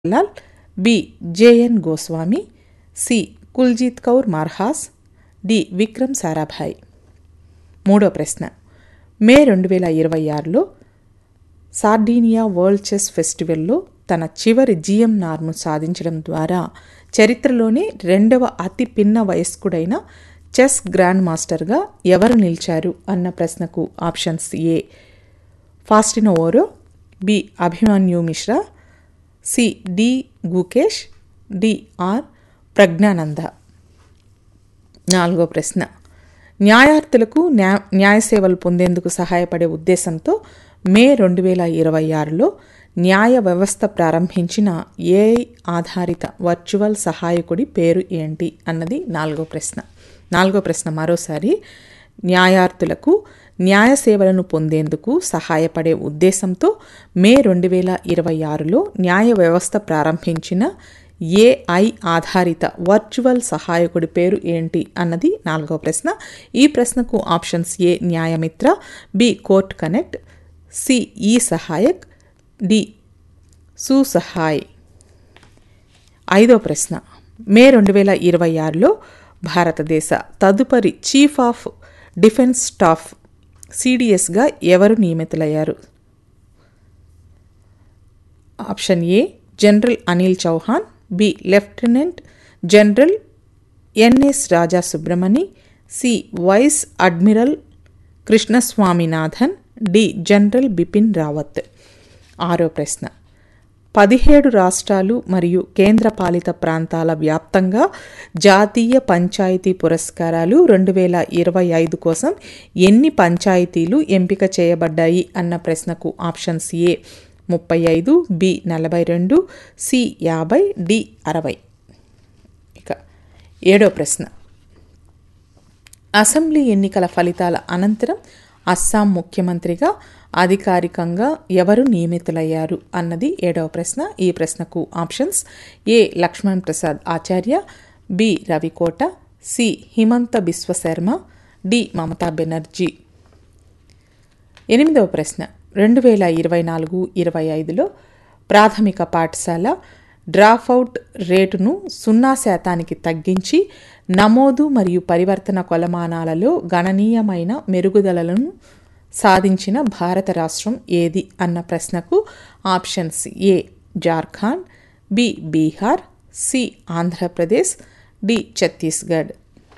Lal B JN Goswami C Kuljeet Kaur Marhas D Vikram Sarabhai మూడో ప్రశ్న మే రెండు వేల ఇరవై ఆరులో సార్డీనియా వరల్డ్ చెస్ ఫెస్టివల్లో తన చివరి జిఎం నార్ను సాధించడం ద్వారా చరిత్రలోనే రెండవ అతి పిన్న వయస్కుడైన చెస్ గ్రాండ్ మాస్టర్గా ఎవరు నిలిచారు అన్న ప్రశ్నకు options A Faustino Oro B Abhimanyu Mishra C D Gukesh D R Praggnanandhaa నాలుగో ప్రశ్న న్యాయార్థులకు న్యా న్యాయ సేవలు పొందేందుకు సహాయపడే ఉద్దేశంతో మే రెండు వేల ఇరవై ఆరులో న్యాయ వ్యవస్థ ప్రారంభించిన ఏఐ ఆధారిత వర్చువల్ సహాయకుడి పేరు ఏంటి అన్నది నాలుగో ప్రశ్న నాలుగో ప్రశ్న మరోసారి న్యాయార్థులకు న్యాయ సేవలను పొందేందుకు సహాయపడే ఉద్దేశంతో మే రెండు వేల ఇరవై ఆరులో న్యాయ వ్యవస్థ ప్రారంభించిన ఏఐ ఆధారిత వర్చువల్ సహాయకుడి పేరు ఏంటి అన్నది నాలుగవ ప్రశ్న ఈ ప్రశ్నకు options A Nyayamitra B court connect C e Sahayak D సుసహాయ్ ఐదో ప్రశ్న మే రెండు వేల ఇరవై ఆరులో భారతదేశ తదుపరి చీఫ్ ఆఫ్ డిఫెన్స్ స్టాఫ్ సిడిఎస్గా ఎవరు నియమితులయ్యారు option A general Anil Chauhan B lieutenant general NS Raja Subramani C vice admiral Krishnaswaminathan D general Bipin Rawat ఆరో ప్రశ్న పదిహేడు రాష్ట్రాలు మరియు కేంద్రపాలిత ప్రాంతాల వ్యాప్తంగా జాతీయ పంచాయతీ పురస్కారాలు రెండు వేల ఇరవై ఐదు కోసం ఎన్ని పంచాయతీలు ఎంపిక చేయబడ్డాయి అన్న ప్రశ్నకు ఆప్షన్స్ ఏ ముప్పై ఐదు బి నలభై రెండు సి యాభై డి అరవై ఇక ఏడో ప్రశ్న అసెంబ్లీ ఎన్నికల ఫలితాల అనంతరం అస్సాం ముఖ్యమంత్రిగా అధికారికంగా ఎవరు నియమితులయ్యారు అన్నది ఏడవ ప్రశ్న ఈ ప్రశ్నకు options A Laxman Prasad Acharya B Ravikota C Himanta Biswasarma D Mamata Banerjee ఎనిమిదవ ప్రశ్న రెండు వేల ఇరవై నాలుగు ఇరవై ఐదులో ప్రాథమిక పాఠశాల డ్రాఫౌట్ రేటును సున్నా శాతానికి తగ్గించి నమోదు మరియు పరివర్తన కొలమానాలలో గణనీయమైన మెరుగుదలలను సాధించిన భారత రాష్ట్రం ఏది అన్న ప్రశ్నకు options A Jharkhand B Bihar C Andhra Pradesh D Chhattisgarh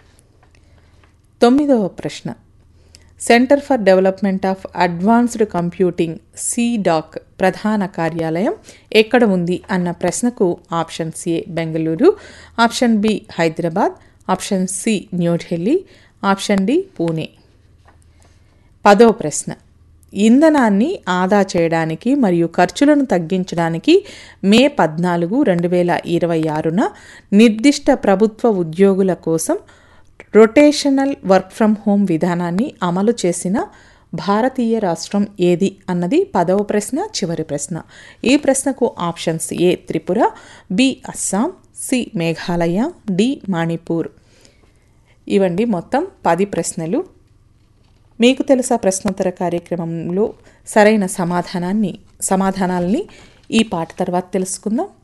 తొమ్మిదవ ప్రశ్న centre for development of advanced computing CDAC ప్రధాన కార్యాలయం ఎక్కడ ఉంది అన్న ప్రశ్నకు option C Bengaluru option B Hyderabad option C New Delhi option D Pune పదో ప్రశ్న ఇంధనాన్ని ఆదా చేయడానికి మరియు ఖర్చులను తగ్గించడానికి మే పద్నాలుగు రెండు వేల ఇరవై ఆరున నిర్దిష్ట ప్రభుత్వ ఉద్యోగుల కోసం రొటేషనల్ వర్క్ ఫ్రం హోమ్ విధానాన్ని అమలు చేసిన భారతీయ రాష్ట్రం ఏది అన్నది పదవ ప్రశ్న చివరి ప్రశ్న ఈ ప్రశ్నకు options A Tripura B Assam C Meghalaya D Manipur ఇవండి మొత్తం పది ప్రశ్నలు మీకు తెలుసా ప్రశ్నోత్తర కార్యక్రమంలో సరైన సమాధానాన్ని సమాధానాల్ని ఈ పాట తర్వాత తెలుసుకుందాం